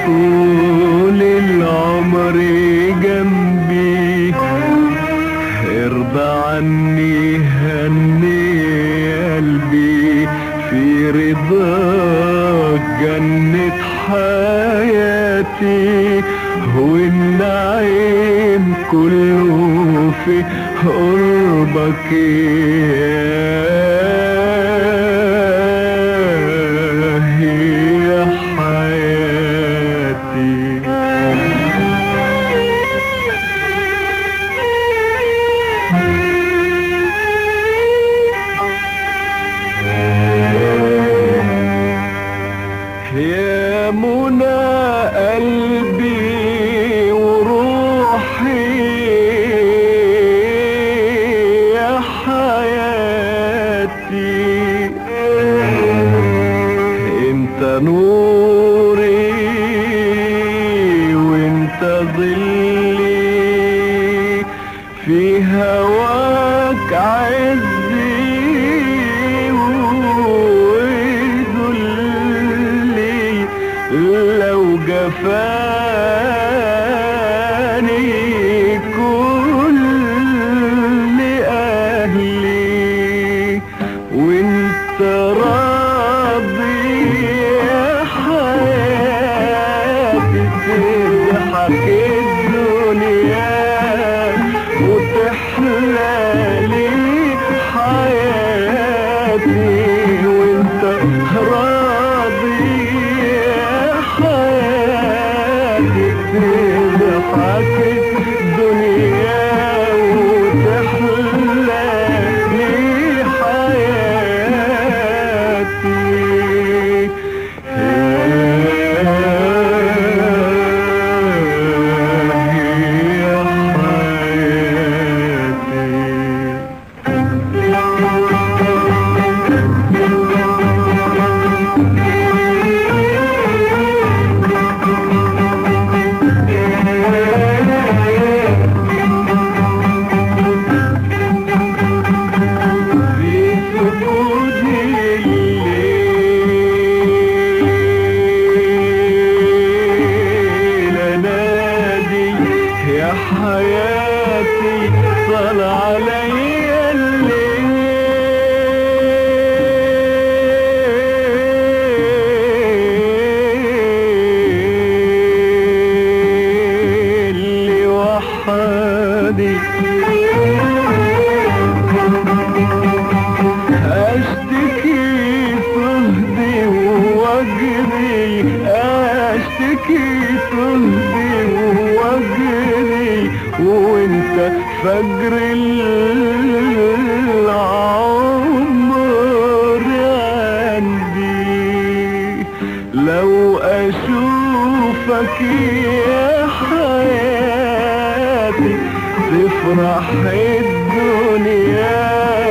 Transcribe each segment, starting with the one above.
طول العمر جنبي ارضى عني هني قلبي في رضاك جنة حياتي والنعيم كله في قربك يا حياتي يا منى قلبي وروحي يا حياتي انت نوري وانت ظلي في هواك عزي وذلي لو جفاني كل اهلي وانت راضي يا حياتي تضحك الدنيا وتحلى لي حياتي وانت راضي يا حياتي تضحك الدنيا وتحلى لي حياتي يا حياتي في سكوت الليل انادي يا حياتي طال علي الليل لوحدي اشتكي صهدي واجري اشتكي صهدي واجري وانت فجر العمر عندي لو اشوفك يا حياتي تفرح الدنيا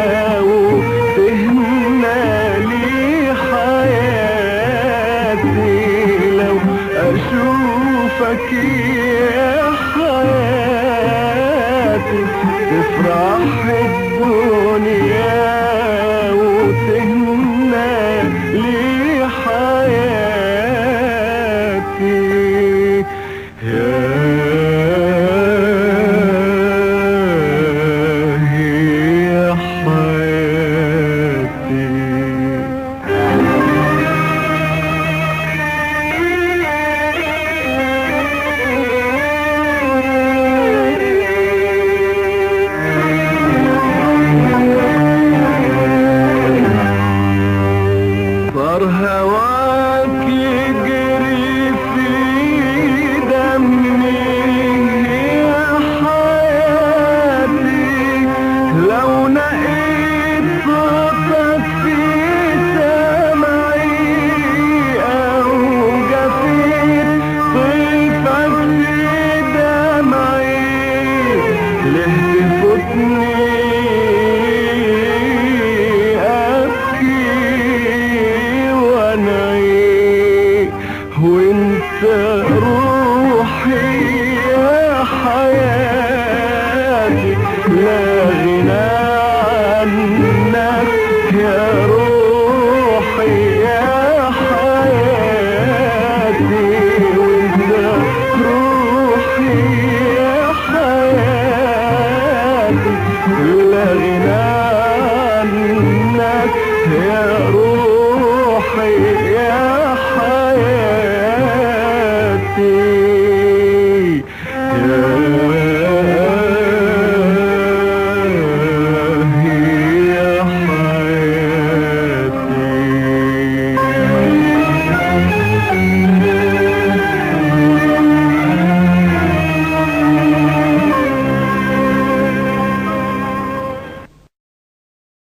وتهنى لي حياتي لو اشوفك يا حياتي تفرح الدنيا وتهنى لي حياتي يا حياتي صار هواك يجري في دمي يا حياتي لو نقيت صوتك في سمعي أو جفيت طيفك في دمعي ليه تفوتني أبكي وأنعي وانت روحي يا حياتي لا غنى عنك يا روحي يا حياتي وانت يا روحي